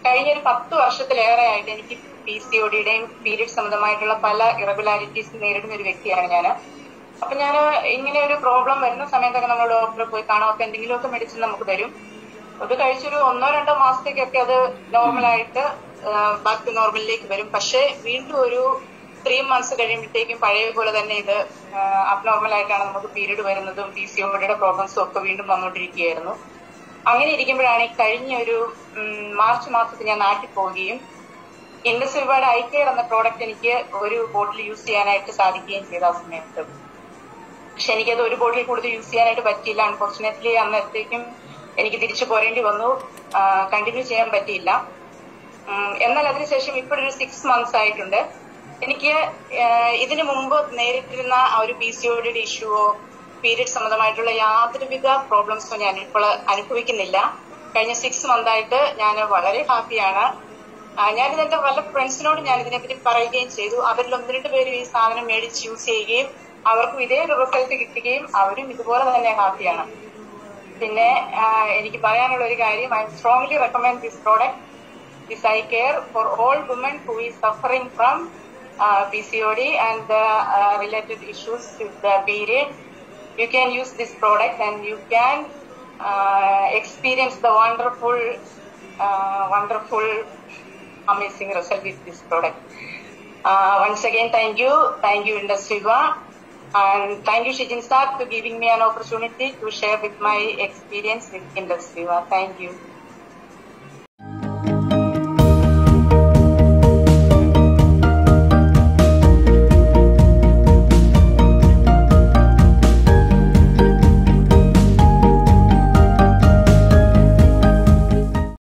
കഴിഞ്ഞ ഒരു പത്ത് വർഷത്തിലേറെ ആയിട്ട് എനിക്ക് പി സി ഒ ഡിയുടെയും പീരിയഡ് സംബന്ധമായിട്ടുള്ള പല ഇറഗുലാരിറ്റീസ് നേരിടുന്ന ഒരു വ്യക്തിയാണ് ഞാൻ അപ്പൊ ഞാൻ ഇങ്ങനെ ഒരു പ്രോബ്ലം വരുന്ന സമയത്തൊക്കെ നമ്മൾ ഡോക്ടറെ പോയി കാണാം ഒക്കെ എന്തെങ്കിലുമൊക്കെ മെഡിസിൻ നമുക്ക് തരും അത് കഴിച്ചൊരു ഒന്നോ രണ്ടോ മാസത്തേക്കൊക്കെ അത് നോർമലായിട്ട് ബാക്ക് ടു നോർമലിലേക്ക് വരും പക്ഷേ വീണ്ടും ഒരു ത്രീ മന്ത്സ് കഴിയുമ്പോഴത്തേക്കും പഴയ പോലെ തന്നെ ഇത് അബ്നോർമൽ ആയിട്ടാണ് നമുക്ക് പീരീഡ് വരുന്നതും പി സി ഒഡിയുടെ പ്രോബ്ലംസും ഒക്കെ വീണ്ടും വന്നുകൊണ്ടിരിക്കുകയായിരുന്നു അങ്ങനെ ഇരിക്കുമ്പോഴാണ് ഈ കഴിഞ്ഞ ഒരു ഉം, മാർച്ച് മാസത്തിൽ ഞാൻ നാട്ടിൽ പോവുകയും ഇൻഡസ്ട്രിയുടെ ഐ കെയർ എന്ന പ്രോഡക്റ്റ് എനിക്ക് ഒരു ബോട്ടിൽ യൂസ് ചെയ്യാനായിട്ട് സാധിക്കുകയും ചെയ്ത ആ സമയത്ത് പക്ഷെ എനിക്കത് ഒരു ബോട്ടിൽ കൂടുതൽ യൂസ് ചെയ്യാനായിട്ട് പറ്റിയില്ല അൺഫോർച്ചുനേറ്റ്ലി അന്നത്തേക്കും എനിക്ക് തിരിച്ചു പോരേണ്ടി വന്നു കണ്ടിന്യൂ ചെയ്യാൻ പറ്റിയില്ല ഉം, എന്നാൽ അതിനുശേഷം ഇപ്പോഴൊരു സിക്സ് മന്ത്സ് ആയിട്ടുണ്ട് എനിക്ക് ആഹ്, ഇതിനു മുമ്പ് നേരിട്ടിരുന്ന ആ ഒരു പി സി ഒഡിയുടെ ഇഷ്യൂവോ പീരിയഡ് സംബന്ധമായിട്ടുള്ള യാതൊരുവിധ പ്രോബ്ലംസോ ഞാൻ ഇപ്പോൾ അനുഭവിക്കുന്നില്ല കഴിഞ്ഞ സിക്സ് മന്ത് ആയിട്ട് ഞാൻ വളരെ ഹാപ്പിയാണ് ഞാനിത് എന്റെ പല ഫ്രണ്ട്സിനോട് ഞാൻ ഇതിനെപ്പറ്റി പറയുകയും ചെയ്തു അവരിൽ ഒന്ന് രണ്ട് പേരും ഈ സാധനം മേടിച്ച് യൂസ് ചെയ്യുകയും അവർക്കും ഇതേ റിസൾട്ട് കിട്ടുകയും അവരും ഇതുപോലെ തന്നെ ഹാപ്പിയാണ് പിന്നെ ആ, എനിക്ക് പറയാനുള്ള ഒരു കാര്യം I strongly recommend this product this I care for all women who is suffering from P C O D and related issues with the period you can use this product and you can uh, experience the wonderful, uh, wonderful, amazing result with this product. Uh, once again, thank you, thank you, Industryva, and thank you, Shijin sir, for giving me an opportunity to share with my experience with Industryva. Thank you.